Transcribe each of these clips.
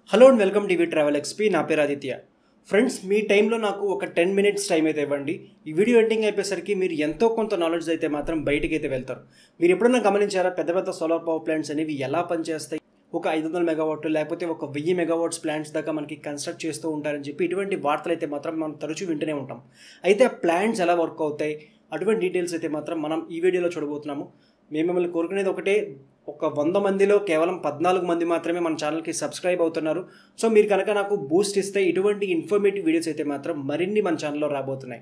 hello and welcome TV travel XP నా పేరు Aditya friends మీ టైంలో నాకు ఒక టెన్ మినిట్స్ టైం అయితే ఇవ్వండి ఈ వీడియో ఎండింగ్ అయిపోయేసరికి మీరు ఎంతో కొంత నాలెడ్జ్ అయితే మాత్రం బయటికి అయితే వెళ్తారు మీరు ఎప్పుడైనా గమనించారా పెద్ద పెద్ద సోలార్ పవర్ ప్లాంట్స్ అనేవి ఎలా పనిచేస్తాయి ఒక ఐదు వందల మెగావాట్ లేకపోతే ఒక వెయ్యి మెగావాట్స్ ప్లాంట్స్ దాకా మనకి కన్స్ట్రక్ట్ చేస్తూ ఉంటారని చెప్పి ఇటువంటి వార్తలు అయితే మాత్రం మనం తరచూ వింటూనే ఉంటాం అయితే ఆ ప్లాంట్స్ ఎలా వర్క్ అవుతాయి అటువంటి డీటెయిల్స్ అయితే మాత్రం మనం ఈ వీడియోలో చూడబోతున్నాము మేము మిమ్మల్ని కోరుకునేది ఒకటే ఒక వంద మందిలో కేవలం పద్నాలుగు మంది మాత్రమే మన ఛానల్కి సబ్స్క్రైబ్ అవుతున్నారు సో మీరు కనుక నాకు బూస్ట్ ఇస్తే ఇటువంటి ఇన్ఫర్మేటివ్ వీడియోస్ అయితే మాత్రం మరిన్ని మన ఛానల్లో రాబోతున్నాయి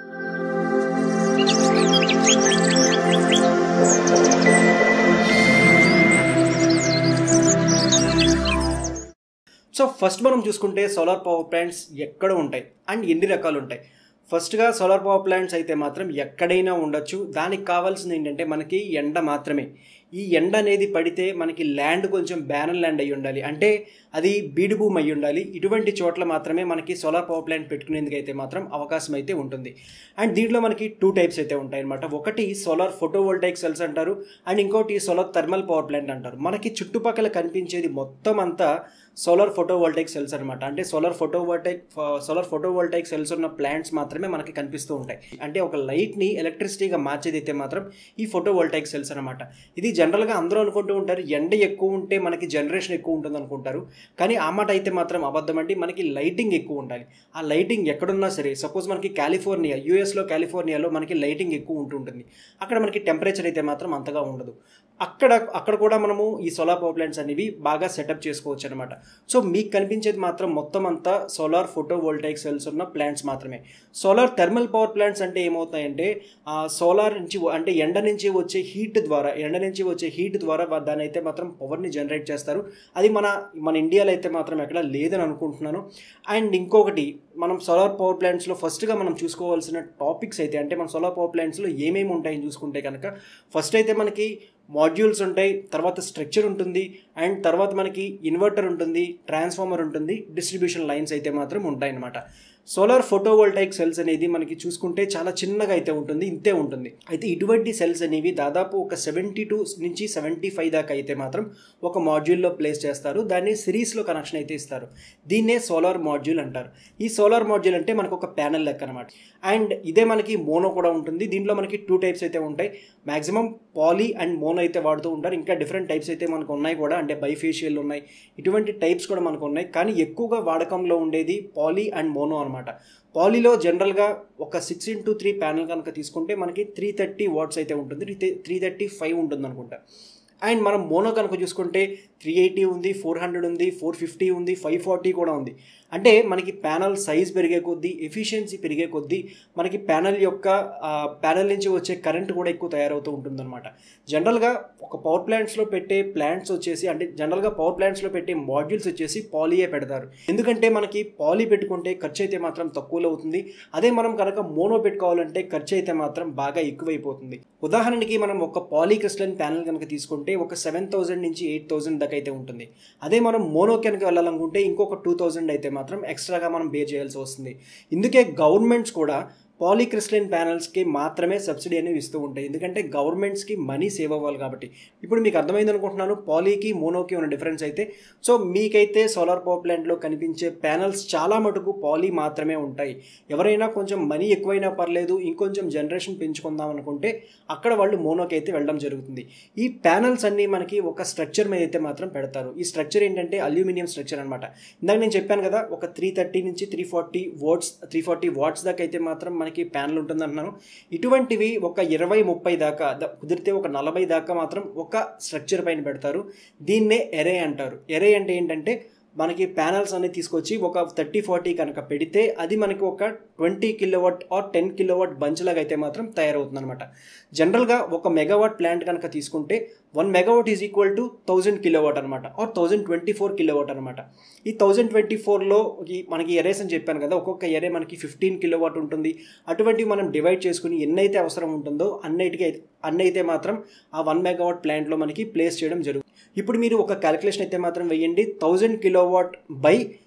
సో ఫస్ట్ మనం చూసుకుంటే సోలార్ పవర్ ప్లాంట్స్ ఎక్కడ ఉంటాయి అండ్ ఎన్ని రకాలు ఉంటాయి ఫస్ట్గా సోలార్ పవర్ ప్లాంట్స్ అయితే మాత్రం ఎక్కడైనా ఉండొచ్చు దానికి కావాల్సింది ఏంటంటే మనకి ఎండ మాత్రమే ఈ ఎండ అనేది పడితే మనకి ల్యాండ్ కొంచెం బ్యానర్ ల్యాండ్ అయి ఉండాలి అంటే అది బీడు భూమి అయి ఉండాలి ఇటువంటి చోట్ల మాత్రమే మనకి సోలార్ పవర్ ప్లాంట్ పెట్టుకునేందుకు అయితే మాత్రం అవకాశం అయితే ఉంటుంది అండ్ దీంట్లో మనకి టూ టైప్స్ అయితే ఉంటాయి అనమాట ఒకటి సోలార్ ఫోటోవోల్టైక్ సెల్స్ అంటారు అండ్ ఇంకోటి సోలార్ థర్మల్ పవర్ ప్లాంట్ అంటారు మనకి చుట్టుపక్కల కనిపించేది మొత్తం అంతా సోలార్ ఫోటోవోల్టైక్ సెల్స్ అనమాట అంటే solar photovoltaic solar photovoltaic cells ఉన్న ప్లాంట్స్ మాత్రమే మనకి కనిపిస్తూ ఉంటాయి అంటే ఒక లైట్ని ఎలక్ట్రిసిటీగా మార్చేది అయితే మాత్రం ఈ ఫోటోవోల్టైక్ సెల్స్ అనమాట ఇది జనరల్గా అందరూ అనుకుంటూ ఉంటారు ఎండ ఎక్కువ ఉంటే మనకి జనరేషన్ ఎక్కువ ఉంటుంది అనుకుంటారు కానీ ఆ మాట అయితే మాత్రం అబద్ధం అండి మనకి లైటింగ్ ఎక్కువ ఉండాలి ఆ లైటింగ్ ఎక్కడున్నా సరే సపోజ్ మనకి కాలిఫోర్నియా యూఎస్లో కాలిఫోర్నియాలో మనకి లైటింగ్ ఎక్కువ ఉంటుంటుంది అక్కడ మనకి టెంపరేచర్ అయితే మాత్రం అంతగా ఉండదు అక్కడ అక్కడ కూడా మనము ఈ సోలార్ పవర్ ప్లాంట్స్ అనేవి బాగా సెటప్ చేసుకోవచ్చు అనమాట సో మీకు కనిపించేది మాత్రం మొత్తం అంతా సోలార్ ఫోటో వోల్టైక్ సెల్స్ ఉన్న ప్లాంట్స్ మాత్రమే సోలార్ థర్మల్ పవర్ ప్లాంట్స్ అంటే ఏమవుతాయంటే సోలార్ నుంచి అంటే ఎండ నుంచి వచ్చే హీట్ ద్వారా ఎండ నుంచి వచ్చే హీట్ ద్వారా దాని అయితే మాత్రం పవర్ని జనరేట్ చేస్తారు అది మన మన ఇండియాలో అయితే మాత్రం ఎక్కడ లేదని అనుకుంటున్నాను అండ్ ఇంకొకటి మనం సోలార్ పవర్ ప్లాంట్స్లో ఫస్ట్గా మనం చూసుకోవాల్సిన టాపిక్స్ అయితే అంటే మన సోలార్ పవర్ ప్లాంట్స్లో ఏమేమి ఉంటాయని చూసుకుంటే కనుక ఫస్ట్ అయితే మనకి మాడ్యూల్స్ ఉంటాయి తర్వాత స్ట్రక్చర్ ఉంటుంది అండ్ తర్వాత మనకి ఇన్వర్టర్ ఉంటుంది ట్రాన్స్ఫార్మర్ ఉంటుంది డిస్ట్రిబ్యూషన్ లైన్స్ అయితే మాత్రం ఉంటాయన్నమాట సోలార్ ఫోటోవోల్టైక్ సెల్స్ అనేది మనకి చూసుకుంటే చాలా చిన్నగా అయితే ఉంటుంది ఇంతే ఉంటుంది అయితే ఇటువంటి సెల్స్ అనేవి దాదాపు ఒక సెవెంటీ టూ నుంచి సెవెంటీ ఫైవ్ దాకా అయితే మాత్రం ఒక మాడ్యూల్లో ప్లేస్ చేస్తారు దాన్ని సిరీస్లో కనెక్షన్ అయితే ఇస్తారు దీన్నే సోలార్ మాడ్యూల్ అంటారు ఈ సోలార్ మాడ్యూల్ అంటే మనకు ఒక ప్యానల్ లెక్క అనమాట అండ్ ఇదే మనకి మోనో కూడా ఉంటుంది దీంట్లో మనకి టూ టైప్స్ అయితే ఉంటాయి మాక్సిమం పాలీ అండ్ మోనో అయితే వాడుతూ ఉంటారు ఇంకా డిఫరెంట్ టైప్స్ అయితే మనకు ఉన్నాయి కూడా అంటే బైఫేషియల్ ఉన్నాయి ఇటువంటి టైప్స్ కూడా మనకు ఉన్నాయి కానీ ఎక్కువగా వాడకంలో ఉండేది పాలీ అండ్ మోనో అనమాట పాలీలో జనరల్గా ఒక సిక్స్ ఇంటూ త్రీ ప్యానల్ కనుక తీసుకుంటే మనకి త్రీ థర్టీ వాట్స్ అయితే ఉంటుంది త్రీ థర్టీ ఫైవ్ ఉంటుంది అనుకుంటా అండ్ మనం మోనో కనుక చూసుకుంటే త్రీ ఎయిటీ ఉంది ఫోర్ హండ్రెడ్ ఉంది ఫోర్ ఫిఫ్టీ ఉంది ఫైవ్ ఫార్టీ కూడా ఉంది అంటే మనకి ప్యానల్ సైజ్ పెరిగే కొద్దీ ఎఫిషియన్సీ పెరిగే కొద్దీ మనకి ప్యానల్ యొక్క ప్యానల్ నుంచి వచ్చే కరెంట్ కూడా ఎక్కువ తయారవుతూ ఉంటుందన్నమాట జనరల్గా ఒక పవర్ ప్లాంట్స్లో పెట్టే ప్లాంట్స్ వచ్చేసి అంటే జనరల్గా పవర్ ప్లాంట్స్లో పెట్టే మాడ్యూల్స్ వచ్చేసి పాలీయే పెడతారు ఎందుకంటే మనకి పాలీ పెట్టుకుంటే ఖర్చు అయితే మాత్రం తక్కువలో అవుతుంది అదే మనం కనుక మోనో పెట్టుకోవాలంటే ఖర్చు అయితే మాత్రం బాగా ఎక్కువైపోతుంది ఉదాహరణకి మనం ఒక పాలీ క్రిస్టల్ ప్యానల్ కనుక తీసుకుంటే ఒక సెవెన్ థౌసండ్ నుంచి ఎయిట్ థౌసండ్ దాకా అయితే ఉంటుంది అదే మనం మోనో కనుక వెళ్ళాలనుకుంటే ఇంకొక టూ థౌసండ్ అయితే మాత్రం ఎక్స్ట్రాగా మనం పే చేయాల్సి వస్తుంది ఇందుకే గవర్నమెంట్స్ కూడా పాలీక్రిస్టలైన్ ప్యానల్స్కి మాత్రమే సబ్సిడీ అనేవి ఇస్తూ ఉంటాయి ఎందుకంటే గవర్నమెంట్స్కి మనీ సేవ్ అవ్వాలి కాబట్టి ఇప్పుడు మీకు అర్థమైంది అనుకుంటున్నాను పాలీకి మోనోకి ఉన్న డిఫరెన్స్ అయితే సో మీకైతే సోలార్ పవర్ ప్లాంట్లో కనిపించే ప్యానల్స్ చాలా మటుకు పాలీ మాత్రమే ఉంటాయి ఎవరైనా కొంచెం మనీ ఎక్కువైనా పర్లేదు ఇంకొంచెం జనరేషన్ పెంచుకుందాం అనుకుంటే అక్కడ వాళ్ళు మోనోకి అయితే వెళ్ళడం జరుగుతుంది ఈ ప్యానల్స్ అన్నీ మనకి ఒక స్ట్రక్చర్ మీద అయితే మాత్రం పెడతారు ఈ స్ట్రక్చర్ ఏంటంటే అల్యూమినియం స్ట్రక్చర్ అనమాట ఇందాక నేను చెప్పాను కదా ఒక త్రీ థర్టీ నుంచి three forty watts three forty watts దాకా అయితే మాత్రం మనకి ప్యానల్ ఉంటుంది అంటున్నాను ఇటువంటివి ఒక ఇరవై ముప్పై దాకా కుదిరితే ఒక నలభై దాకా మాత్రం ఒక స్ట్రక్చర్ పైన పెడతారు దీన్నే ఎరే అంటారు ఎరే అంటే ఏంటంటే మనకి ప్యానల్స్ అనేది తీసుకొచ్చి ఒక థర్టీ ఫార్టీ కనుక పెడితే అది మనకి ఒక twenty kilowatt or ten kilowatt బంచ్లాగా అయితే మాత్రం తయారవుతుంది అనమాట జనరల్గా ఒక మెగావాట్ ప్లాంట్ కనుక తీసుకుంటే one megawatt is equal to thousand kilowatt అనమాట or thousand twenty four kilowatt అనమాట ఈ థౌజండ్ ట్వంటీ ఫోర్లో మనకి ఎరేస్ అని చెప్పాను కదా ఒక్కొక్క ఎరే మనకి ఫిఫ్టీన్ కిలోవాట్ ఉంటుంది అటువంటివి మనం డివైడ్ చేసుకుని ఎన్నైతే అవసరం ఉంటుందో అన్నిటికీ అన్నైతే మాత్రం ఆ వన్ మెగావాట్ ప్లాంట్లో మనకి ప్లేస్ చేయడం జరుగుతుంది ఇప్పుడు మీరు ఒక క్యాలిక్యులేషన్ అయితే మాత్రం వేయండి thousand kilowatt by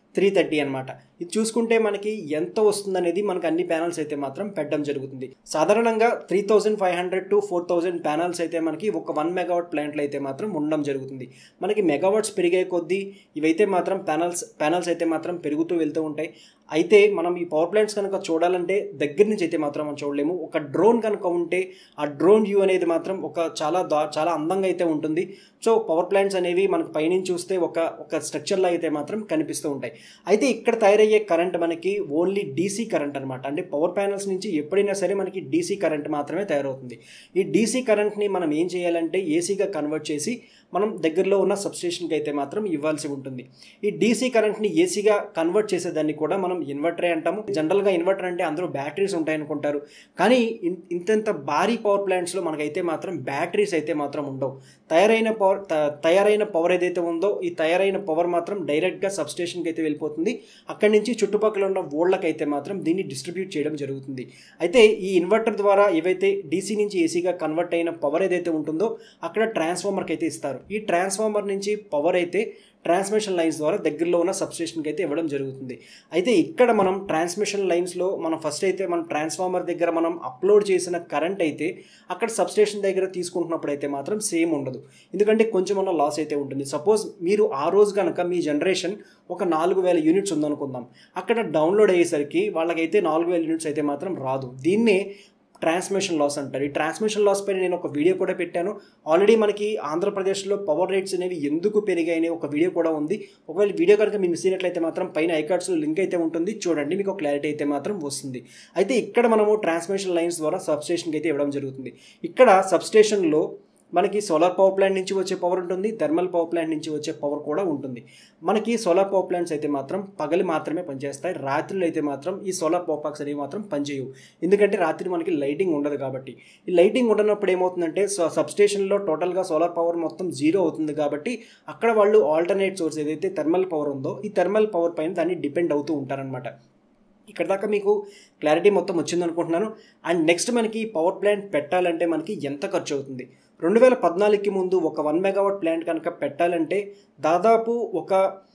three thirty అనమాట ఇది చూసుకుంటే మనకి ఎంత వస్తుందనేది మనకి అన్ని ప్యానల్స్ అయితే మాత్రం పెట్టడం జరుగుతుంది సాధారణంగా three thousand five hundred to four thousand panels అయితే మనకి ఒక వన్ మెగావాట్ ప్లాంట్లు అయితే మాత్రం ఉండడం జరుగుతుంది మనకి మెగావాట్స్ పెరిగే కొద్దీ ఇవైతే మాత్రం ప్యానల్స్ ప్యానల్స్ అయితే మాత్రం పెరుగుతూ వెళ్తూ ఉంటాయి అయితే మనం ఈ పవర్ ప్లాంట్స్ కనుక చూడాలంటే దగ్గర నుంచి అయితే మాత్రం మనం చూడలేము ఒక డ్రోన్ కనుక ఉంటే ఆ డ్రోన్ వ్యూ అనేది మాత్రం ఒక చాలా దా చాలా అందంగా అయితే ఉంటుంది సో పవర్ ప్లాంట్స్ అనేవి మనకు పైనుంచి చూస్తే ఒక ఒక స్ట్రక్చర్లో అయితే మాత్రం కనిపిస్తూ ఉంటాయి అయితే ఇక్కడ తయారయ్యే కరెంట్ మనకి ఓన్లీ డీసీ కరెంట్ అనమాట అంటే పవర్ ప్యానల్స్ నుంచి ఎప్పుడైనా సరే మనకి డీసీ కరెంట్ మాత్రమే తయారవుతుంది ఈ డీసీ కరెంట్ని మనం ఏం చేయాలంటే ఏసీగా కన్వర్ట్ చేసి మనం దగ్గరలో ఉన్న సబ్స్టేషన్కి అయితే మాత్రం ఇవ్వాల్సి ఉంటుంది ఈ డీసీ కరెంట్ని ఏసీగా కన్వర్ట్ చేసేదాన్ని కూడా మనం ఇన్వర్టరే అంటాము జనరల్గా ఇన్వర్టర్ అంటే అందరూ బ్యాటరీస్ ఉంటాయనుకుంటారు కానీ ఇంతెంత భారీ పవర్ ప్లాంట్స్లో మనకైతే మాత్రం బ్యాటరీస్ అయితే మాత్రం ఉండవు తయారైన పవర్ తయారైన పవర్ ఏదైతే ఉందో ఈ తయారైన పవర్ మాత్రం డైరెక్ట్గా సబ్స్టేషన్కి అయితే వెళ్ళిపోతుంది అక్కడి నుంచి చుట్టుపక్కల ఉన్న ఓళ్ళకైతే మాత్రం దీన్ని డిస్ట్రిబ్యూట్ చేయడం జరుగుతుంది అయితే ఈ ఇన్వర్టర్ ద్వారా ఏవైతే డీసీ నుంచి ఏసీగా కన్వర్ట్ అయిన పవర్ ఏదైతే ఉంటుందో అక్కడ ట్రాన్స్ఫార్మర్కి అయితే ఇస్తారు ఈ ట్రాన్స్ఫార్మర్ నుంచి పవర్ అయితే ట్రాన్స్మిషన్ లైన్స్ ద్వారా దగ్గరలో ఉన్న సబ్స్టేషన్కి అయితే ఇవ్వడం జరుగుతుంది అయితే ఇక్కడ మనం ట్రాన్స్మిషన్ లైన్స్లో మనం ఫస్ట్ అయితే మనం ట్రాన్స్ఫార్మర్ దగ్గర మనం అప్లోడ్ చేసిన కరెంట్ అయితే అక్కడ సబ్స్టేషన్ దగ్గర తీసుకుంటున్నప్పుడు అయితే మాత్రం సేమ్ ఉండదు ఎందుకంటే కొంచెం ఉన్న లాస్ అయితే ఉంటుంది సపోజ్ మీరు ఆ రోజు కనుక మీ జనరేషన్ ఒక నాలుగు వేల యూనిట్స్ ఉందనుకుందాం అక్కడ డౌన్లోడ్ అయ్యేసరికి వాళ్ళకైతే నాలుగు వేల యూనిట్స్ అయితే మాత్రం రాదు దీన్నే ట్రాన్స్మిషన్ లాస్ అంటారు ఈ ట్రాన్స్మిషన్ లాస్ పైన నేను ఒక వీడియో కూడా పెట్టాను ఆల్రెడీ మనకి ఆంధ్రప్రదేశ్లో పవర్ రేట్స్ అనేవి ఎందుకు పెరిగాయని ఒక వీడియో కూడా ఉంది ఒకవేళ వీడియో కనుక మీరు మిస్ అయినట్లయితే మాత్రం పైన ఐకార్డ్స్లో లింక్ అయితే ఉంటుంది చూడండి మీకు క్లారిటీ అయితే మాత్రం వస్తుంది అయితే ఇక్కడ మనము ట్రాన్స్మిషన్ లైన్స్ ద్వారా సబ్స్టేషన్కి అయితే ఇవ్వడం జరుగుతుంది ఇక్కడ సబ్స్టేషన్లో మనకి సోలార్ పవర్ ప్లాంట్ నుంచి వచ్చే పవర్ ఉంటుంది థర్మల్ పవర్ ప్లాంట్ నుంచి వచ్చే పవర్ కూడా ఉంటుంది మనకి సోలార్ పవర్ ప్లాంట్స్ అయితే మాత్రం పగలి మాత్రమే పనిచేస్తాయి రాత్రులు అయితే మాత్రం ఈ సోలార్ పవర్ ప్లాంట్స్ అనేవి మాత్రం పనిచేయవు ఎందుకంటే రాత్రి మనకి లైటింగ్ ఉండదు కాబట్టి ఈ లైటింగ్ ఉండనప్పుడు ఏమవుతుందంటే సబ్స్టేషన్లో టోటల్గా సోలార్ పవర్ మొత్తం జీరో అవుతుంది కాబట్టి అక్కడ వాళ్ళు ఆల్టర్నేట్ సోర్స్ ఏదైతే థర్మల్ పవర్ ఉందో ఈ థర్మల్ పవర్ పైన దాన్ని డిపెండ్ అవుతూ ఉంటారనమాట ఇక్కడ దాకా మీకు క్లారిటీ మొత్తం వచ్చింది అనుకుంటున్నాను అండ్ నెక్స్ట్ మనకి పవర్ ప్లాంట్ పెట్టాలంటే మనకి ఎంత ఖర్చు అవుతుంది రెండు వేల పద్నాలుగుకి ముందు ఒక వన్ మెగావాట్ ప్లాంట్ కనుక పెట్టాలంటే దాదాపు ఒక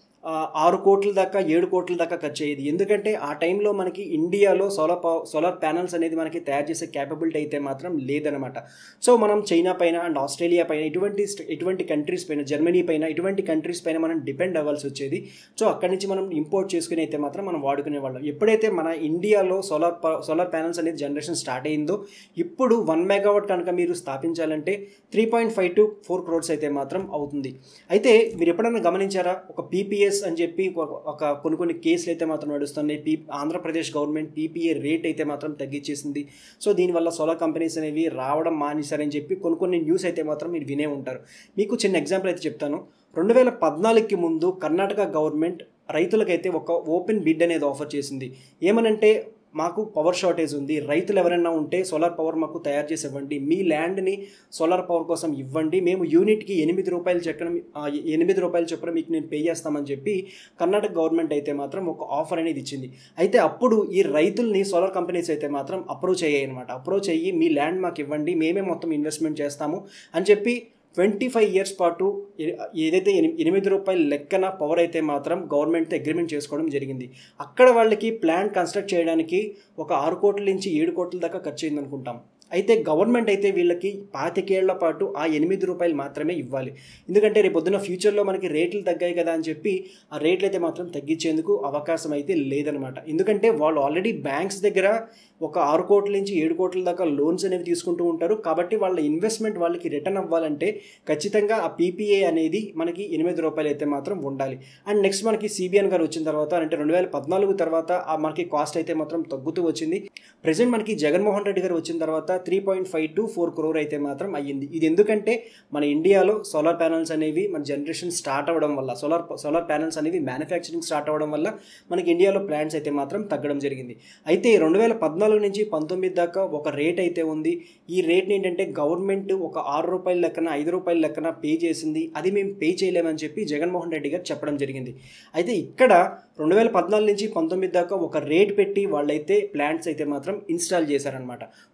ఆరు కోట్ల దాకా ఏడు కోట్ల దాకా ఖర్చు అయ్యేది ఎందుకంటే ఆ టైంలో మనకి ఇండియాలో సోలార్ పవర్ సోలార్ ప్యానల్స్ అనేది మనకి తయారు చేసే క్యాపబిలిటీ అయితే మాత్రం లేదనమాట సో మనం చైనా పైన అండ్ ఆస్ట్రేలియా పైన ఇటువంటి ఇటువంటి కంట్రీస్ పైన జర్మనీ పైన ఇటువంటి కంట్రీస్ పైన మనం డిపెండ్ అవ్వాల్సి వచ్చేది సో అక్కడి నుంచి మనం ఇంపోర్ట్ చేసుకుని అయితే మాత్రం మనం వాడుకునే వాళ్ళం ఎప్పుడైతే మన ఇండియాలో సోలార్ సోలార్ ప్యానల్స్ అనేది జనరేషన్ స్టార్ట్ అయిందో ఇప్పుడు వన్ మెగావాట్ కనుక మీరు స్థాపించాలంటే three point five to four crores అయితే మాత్రం అవుతుంది అయితే మీరు ఎప్పుడైనా గమనించారా ఒక పీపీఎస్ అని చెప్పి ఒక కొన్ని కొన్ని కేసులు అయితే మాత్రం నడుస్తున్నాయి P Andhra Pradesh government PPA rate అయితే మాత్రం తగ్గించేసింది సో దీనివల్ల సోలార్ కంపెనీస్ అనేవి రావడం మానేశారని చెప్పి కొన్ని కొన్ని న్యూస్ అయితే మాత్రం మీరు వినే ఉంటారు మీకు చిన్న ఎగ్జాంపుల్ అయితే చెప్తాను రెండు వేల పద్నాలుగుకి ముందు కర్ణాటక గవర్నమెంట్ రైతులకైతే ఒక ఓపెన్ బిడ్ అనేది ఆఫర్ చేసింది ఏమనంటే మాకు పవర్ షార్టేజ్ ఉంది రైతులు ఎవరైనా ఉంటే సోలార్ పవర్ మాకు తయారు చేసి ఇవ్వండి మీ ల్యాండ్ని సోలార్ పవర్ కోసం ఇవ్వండి మేము యూనిట్కి ఎనిమిది రూపాయలు చొప్పున ఎనిమిది రూపాయలు చొప్పున మీకు నేను పే చేస్తామని చెప్పి కర్ణాటక గవర్నమెంట్ అయితే మాత్రం ఒక ఆఫర్ అనేది ఇచ్చింది అయితే అప్పుడు ఈ రైతుల్ని సోలార్ కంపెనీస్ అయితే మాత్రం అప్రోచ్ అయ్యాయి అనమాట అప్రోచ్ అయ్యి మీ ల్యాండ్ మాకు ఇవ్వండి మేమే మొత్తం ఇన్వెస్ట్మెంట్ చేస్తాము అని చెప్పి ట్వంటీ ఫైవ్ ఇయర్స్ పాటు ఏదైతే ఎనిమిది రూపాయల లెక్కన పవర్ అయితే మాత్రం గవర్నమెంట్తో అగ్రిమెంట్ చేసుకోవడం జరిగింది అక్కడ వాళ్ళకి ప్లాంట్ కన్స్ట్రక్ట్ చేయడానికి ఒక ఆరు కోట్ల నుంచి ఏడు కోట్ల దాకా ఖర్చు అయింది అనుకుంటాం అయితే గవర్నమెంట్ అయితే వీళ్ళకి పాతికేళ్ల పాటు ఆ ఎనిమిది రూపాయలు మాత్రమే ఇవ్వాలి ఎందుకంటే రేపు పొద్దున ఫ్యూచర్లో మనకి రేట్లు తగ్గాయి కదా అని చెప్పి ఆ రేట్లు అయితే మాత్రం తగ్గించేందుకు అవకాశం అయితే లేదనమాట ఎందుకంటే వాళ్ళు ఆల్రెడీ బ్యాంక్స్ దగ్గర ఒక ఆరు కోట్ల నుంచి ఏడు కోట్ల దాకా లోన్స్ అనేవి తీసుకుంటూ ఉంటారు కాబట్టి వాళ్ళ ఇన్వెస్ట్మెంట్ వాళ్ళకి రిటర్న్ అవ్వాలంటే ఖచ్చితంగా ఆ పీపీఏ అనేది మనకి ఎనిమిది రూపాయలు అయితే మాత్రం ఉండాలి అండ్ నెక్స్ట్ మనకి సిబిఎన్ గారు వచ్చిన తర్వాత అంటే రెండు వేల పద్నాలుగు తర్వాత మనకి కాస్ట్ అయితే మాత్రం తగ్గుతూ వచ్చింది ప్రజెంట్ మనకి జగన్మోహన్ రెడ్డి గారు వచ్చిన తర్వాత three point five to four crore అయితే మాత్రం అయ్యింది ఇది ఎందుకంటే మన ఇండియాలో సోలార్ ప్యానల్స్ అనేవి మన జనరేషన్ స్టార్ట్ అవ్వడం వల్ల సోలార్ సోలార్ ప్యానల్స్ అనేవి మ్యానుఫ్యాక్చరింగ్ స్టార్ట్ అవ్వడం వల్ల మనకి ఇండియాలో ప్లాంట్స్ అయితే మాత్రం తగ్గడం జరిగింది అయితే రెండు వేల పద్నాలుగు నుంచి పంతొమ్మిది దాకా ఒక రేట్ అయితే ఉంది ఈ రేట్ని ఏంటంటే గవర్నమెంట్ ఒక ఆరు రూపాయల లెక్కన ఐదు రూపాయల లెక్కన పే చేసింది అది మేము పే చేయలేమని చెప్పి జగన్మోహన్ రెడ్డి గారు చెప్పడం జరిగింది అయితే ఇక్కడ రెండు వేల పద్నాలుగు నుంచి పంతొమ్మిది దాకా ఒక రేట్ పెట్టి వాళ్ళైతే ప్లాంట్స్ అయితే మాత్రం ఇన్స్టాల్ చేశారనమాట వాళ్ళకి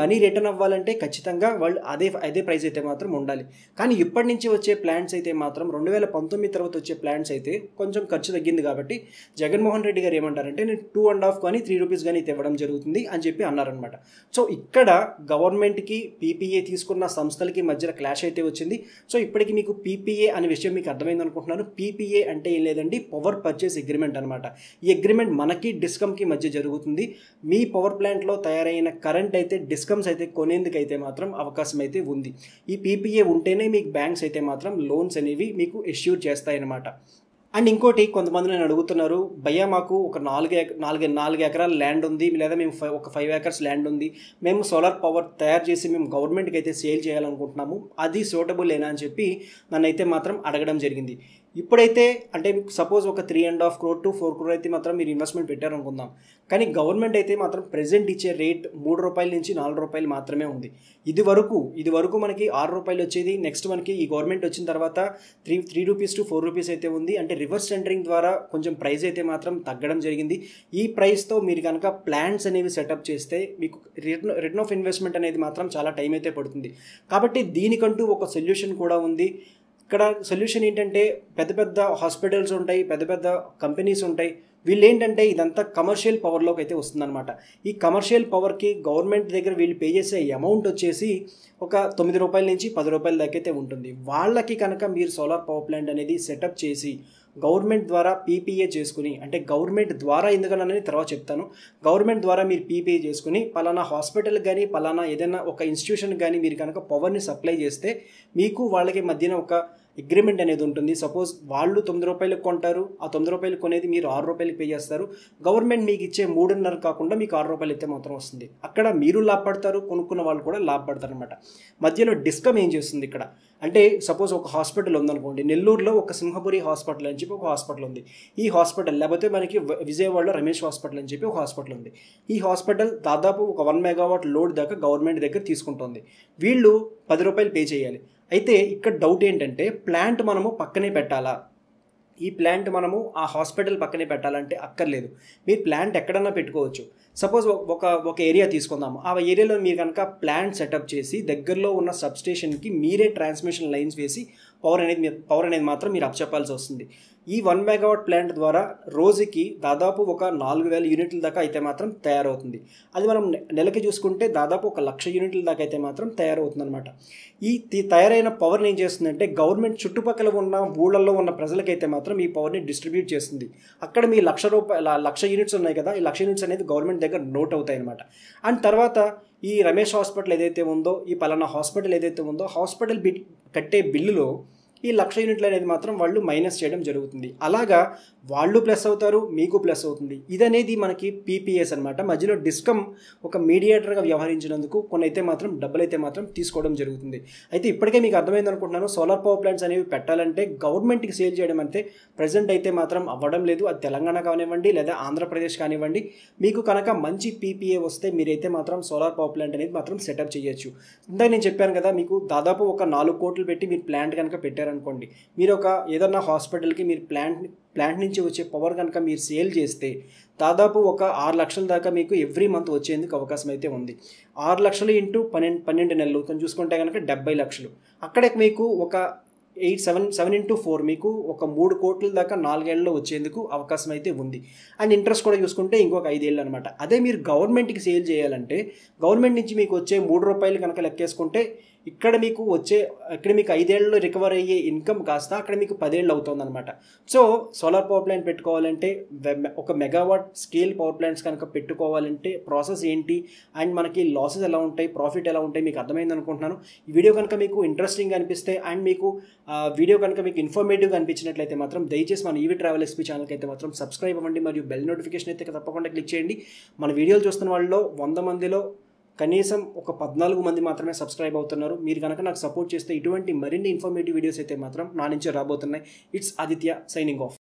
మనీ రిటర్న్ అవ్వాలంటే ఖచ్చితంగా వాళ్ళు అదే అదే ప్రైస్ అయితే మాత్రం ఉండాలి కానీ ఇప్పటి నుంచి వచ్చే ప్లాన్స్ అయితే మాత్రం రెండు వేల పంతొమ్మిది తర్వాత వచ్చే ప్లాన్స్ అయితే కొంచెం ఖర్చు తగ్గింది కాబట్టి జగన్మోహన్ రెడ్డి గారు ఏమంటారంటే నేను టూ అండ్ హాఫ్ కానీ త్రీ రూపీస్ కానీ ఇవ్వడం జరుగుతుంది అని చెప్పి అన్నారనమాట సో ఇక్కడ గవర్నమెంట్కి పీపీఏ తీసుకున్న సంస్థలకి మధ్యన క్లాష్ అయితే వచ్చింది సో ఇప్పటికి మీకు పీపీఏ అనే విషయం మీకు అర్థమైంది అనుకుంటున్నాను పీపీఏ అంటే ఏం లేదండి పవర్ పర్చేస్ అగ్రిమెంట్ అనమాట ఈ అగ్రిమెంట్ మనకి డిస్కమ్కి మధ్య జరుగుతుంది మీ పవర్ ప్లాంట్లో తయారైన కరెంట్ అయితే డిస్కమ్స్ అయితే కొనేందుకు అయితే మాత్రం అవకాశం అయితే ఉంది ఈ పీపీఏ ఉంటేనే మీకు బ్యాంక్స్ అయితే మాత్రం లోన్స్ అనేవి మీకు ఇష్యూ చేస్తాయన్నమాట అండ్ ఇంకోటి కొంతమంది నేను అడుగుతున్నారు భయ్యా మాకు ఒక నాలుగు ఎక నాలుగు నాలుగు ఎకరాల ల్యాండ్ ఉంది లేదా మేము ఫైవ్ ఒక ఫైవ్ ఏకర్స్ ల్యాండ్ ఉంది మేము సోలార్ పవర్ తయారు చేసి మేము గవర్నమెంట్కి అయితే సేల్ చేయాలనుకుంటున్నాము అది సూటబుల్ ఏనా అని చెప్పి నన్ను అయితే మాత్రం అడగడం జరిగింది ఇప్పుడైతే అంటే సపోజ్ ఒక three and half crore to four crore అయితే మాత్రం మీరు ఇన్వెస్ట్మెంట్ పెట్టారనుకుందాం కానీ గవర్నమెంట్ అయితే మాత్రం ప్రెజెంట్ ఇచ్చే రేట్ మూడు రూపాయల నుంచి నాలుగు రూపాయలు మాత్రమే ఉంది ఇది వరకు ఇది వరకు మనకి ఆరు రూపాయలు వచ్చేది నెక్స్ట్ మనకి ఈ గవర్నమెంట్ వచ్చిన తర్వాత three three rupees to four rupees అయితే ఉంది అంటే రివర్స్ టెండరింగ్ ద్వారా కొంచెం ప్రైస్ అయితే మాత్రం తగ్గడం జరిగింది ఈ ప్రైస్తో మీరు కనుక ప్లాన్స్ అనేవి సెటప్ చేస్తే మీకు రిటర్న్ రిటర్న్ ఆఫ్ ఇన్వెస్ట్మెంట్ అనేది మాత్రం చాలా టైం అయితే పడుతుంది కాబట్టి దీనికంటూ ఒక సొల్యూషన్ కూడా ఉంది ఇక్కడ సొల్యూషన్ ఏంటంటే పెద్ద పెద్ద హాస్పిటల్స్ ఉంటాయి పెద్ద పెద్ద కంపెనీస్ ఉంటాయి వీళ్ళు ఏంటంటే ఇదంతా కమర్షియల్ పవర్లోకి అయితే వస్తుందన్నమాట ఈ కమర్షియల్ పవర్కి గవర్నమెంట్ దగ్గర వీళ్ళు పే చేసే అమౌంట్ వచ్చేసి ఒక తొమ్మిది రూపాయల నుంచి పది రూపాయల దాకా అయితే ఉంటుంది వాళ్ళకి కనుక మీరు సోలార్ పవర్ ప్లాంట్ అనేది సెటప్ చేసి గవర్నమెంట్ ద్వారా పీపీఏ చేసుకుని అంటే గవర్నమెంట్ ద్వారా ఎందుకనని తర్వాత చెప్తాను గవర్నమెంట్ ద్వారా మీరు పీపీఏ చేసుకుని పలానా హాస్పిటల్ కానీ పలానా ఏదైనా ఒక ఇన్స్టిట్యూషన్ కానీ మీరు కనుక పవర్ని సప్లై చేస్తే మీకు వాళ్ళకి మధ్యన ఒక అగ్రిమెంట్ అనేది ఉంటుంది సపోజ్ వాళ్ళు తొమ్మిది రూపాయలకు కొంటారు ఆ తొమ్మిది రూపాయలు కొనేది మీరు ఆరు రూపాయలకి పే చేస్తారు గవర్నమెంట్ మీకు ఇచ్చే మూడున్నర కాకుండా మీకు ఆరు రూపాయలు అయితే మాత్రం వస్తుంది అక్కడ మీరు లాభపడతారు కొనుక్కున్న వాళ్ళు కూడా లాభపడతారు అనమాట మధ్యలో డిస్కమ్ ఏం చేస్తుంది ఇక్కడ అంటే సపోజ్ ఒక హాస్పిటల్ ఉందనుకోండి నెల్లూరులో ఒక సింహపురి హాస్పిటల్ అని చెప్పి ఒక హాస్పిటల్ ఉంది ఈ హాస్పిటల్ లేకపోతే మనకి విజయవాడలో రమేష్ హాస్పిటల్ అని చెప్పి ఒక హాస్పిటల్ ఉంది ఈ హాస్పిటల్ దాదాపు ఒక వన్ మెగావాట్ లోడ్ దాకా గవర్నమెంట్ దగ్గర తీసుకుంటుంది వీళ్ళు పది రూపాయలు పే చేయాలి అయితే ఇక్కడ డౌట్ ఏంటంటే ప్లాంట్ మనము పక్కనే పెట్టాలా ఈ ప్లాంట్ మనము ఆ హాస్పిటల్ పక్కనే పెట్టాలంటే అక్కర్లేదు మీరు ప్లాంట్ ఎక్కడన్నా పెట్టుకోవచ్చు సపోజ్ ఒక ఒక ఏరియా తీసుకుందాం ఆ ఏరియాలో మీరు కనుక ప్లాంట్ సెటప్ చేసి దగ్గరలో ఉన్న సబ్స్టేషన్కి మీరే ట్రాన్స్మిషన్ లైన్స్ వేసి పవర్ అనేది పవర్ అనేది మాత్రం మీరు అప్పచెప్పాల్సి వస్తుంది ఈ వన్ మెగావాట్ ప్లాంట్ ద్వారా రోజుకి దాదాపు ఒక నాలుగు వేల యూనిట్ల దాకా అయితే మాత్రం తయారవుతుంది అది మనం నెలకి చూసుకుంటే దాదాపు ఒక లక్ష యూనిట్ల దాకా అయితే మాత్రం తయారవుతుంది అనమాట ఈ తయారైన పవర్ని ఏం చేస్తుందంటే గవర్నమెంట్ చుట్టుపక్కల ఉన్న ఊళ్ళల్లో ఉన్న ప్రజలకైతే మాత్రం ఈ పవర్ని డిస్ట్రిబ్యూట్ చేస్తుంది అక్కడ మీ లక్ష రూపాయల లక్ష యూనిట్స్ ఉన్నాయి కదా ఈ లక్ష యూనిట్స్ అనేది గవర్నమెంట్ దగ్గర నోట్ అవుతాయి అనమాట అండ్ తర్వాత ఈ రమేష్ హాస్పిటల్ ఏదైతే ఉందో ఈ పలానా హాస్పిటల్ ఏదైతే ఉందో హాస్పిటల్ బిల్ కట్టే బిల్లులో ఈ లక్ష యూనిట్లు అనేది మాత్రం వాళ్ళు మైనస్ చేయడం జరుగుతుంది అలాగా వాళ్ళు ప్లస్ అవుతారు మీకు ప్లస్ అవుతుంది ఇదనేది మనకి పీపీఎస్ అనమాట మధ్యలో డిస్కమ్ ఒక మీడియేటర్గా వ్యవహరించినందుకు కొన్ని అయితే మాత్రం డబ్బులు అయితే మాత్రం తీసుకోవడం జరుగుతుంది అయితే ఇప్పటికే మీకు అర్థమైంది అనుకుంటున్నాను సోలార్ పవర్ ప్లాంట్స్ అనేవి పెట్టాలంటే గవర్నమెంట్కి సేల్ చేయడం అంతే ప్రజెంట్ అయితే మాత్రం అవ్వడం లేదు అది తెలంగాణ కానివ్వండి లేదా ఆంధ్రప్రదేశ్ కానివ్వండి మీకు కనుక మంచి పీపీఏ వస్తే మీరైతే మాత్రం సోలార్ పవర్ ప్లాంట్ అనేది మాత్రం సెటప్ చేయొచ్చు ఇందాక నేను చెప్పాను కదా మీకు దాదాపు ఒక నాలుగు కోట్లు పెట్టి మీరు ప్లాంట్ కనుక పెట్టారు అనుకోండి మీరు ఒక ఏదన్నా హాస్పిటల్కి మీరు ప్లాంట్ ప్లాంట్ నుంచి వచ్చే పవర్ కనుక మీరు సేల్ చేస్తే దాదాపు ఒక ఆరు లక్షల దాకా మీకు ఎవ్రీ మంత్ వచ్చేందుకు అవకాశం అయితే ఉంది ఆరు లక్షలు ఇంటూ పన్నెండు పన్నెండు నెలలు కొంచెం చూసుకుంటే కనుక డెబ్బై లక్షలు అక్కడే మీకు ఒక eight seven seven into four మీకు ఒక మూడు కోట్ల దాకా నాలుగేళ్లలో వచ్చేందుకు అవకాశం అయితే ఉంది అండ్ ఇంట్రెస్ట్ కూడా చూసుకుంటే ఇంకొక ఐదేళ్ళు అనమాట అదే మీరు గవర్నమెంట్కి సేల్ చేయాలంటే గవర్నమెంట్ నుంచి మీకు వచ్చే మూడు రూపాయలు కనుక లెక్కేసుకుంటే ఇక్కడ మీకు వచ్చే ఇక్కడ మీకు ఐదేళ్లలో రికవర్ అయ్యే ఇన్కమ్ కాస్త అక్కడ మీకు పదేళ్ళు అవుతుందన్నమాట సో సోలార్ పవర్ ప్లాంట్ పెట్టుకోవాలంటే ఒక మెగావాట్ స్కేల్ పవర్ ప్లాంట్స్ కనుక పెట్టుకోవాలంటే ప్రాసెస్ ఏంటి అండ్ మనకి లాసెస్ ఎలా ఉంటాయి ప్రాఫిట్ ఎలా ఉంటాయి మీకు అర్థమైంది అనుకుంటున్నాను ఈ వీడియో కనుక మీకు ఇంట్రెస్టింగ్ అనిపిస్తే అండ్ మీకు వీడియో కనుక మీకు ఇన్ఫర్మేటివ్గా అనిపించినట్లయితే మాత్రం దయచేసి మన ఈవీ ట్రావెల్ ఎస్పీ ఛానల్కి అయితే మాత్రం సబ్స్క్రైబ్ అవ్వండి మరియు బెల్ నోటిఫికేషన్ అయితే తప్పకుండా క్లిక్ చేయండి మన వీడియోలు చూస్తున్న వాళ్ళలో వంద మందిలో కనీసం ఒక పద్నాలుగు మంది మాత్రమే సబ్స్క్రైబ్ అవుతున్నారు మీరు కనుక నాకు సపోర్ట్ చేస్తే ఇటువంటి మరిన్ని ఇన్ఫర్మేటివ్ వీడియోస్ అయితే మాత్రం నా నుంచే రాబోతున్నాయి ఇట్స్ ఆదిత్య సైనింగ్ ఆఫ్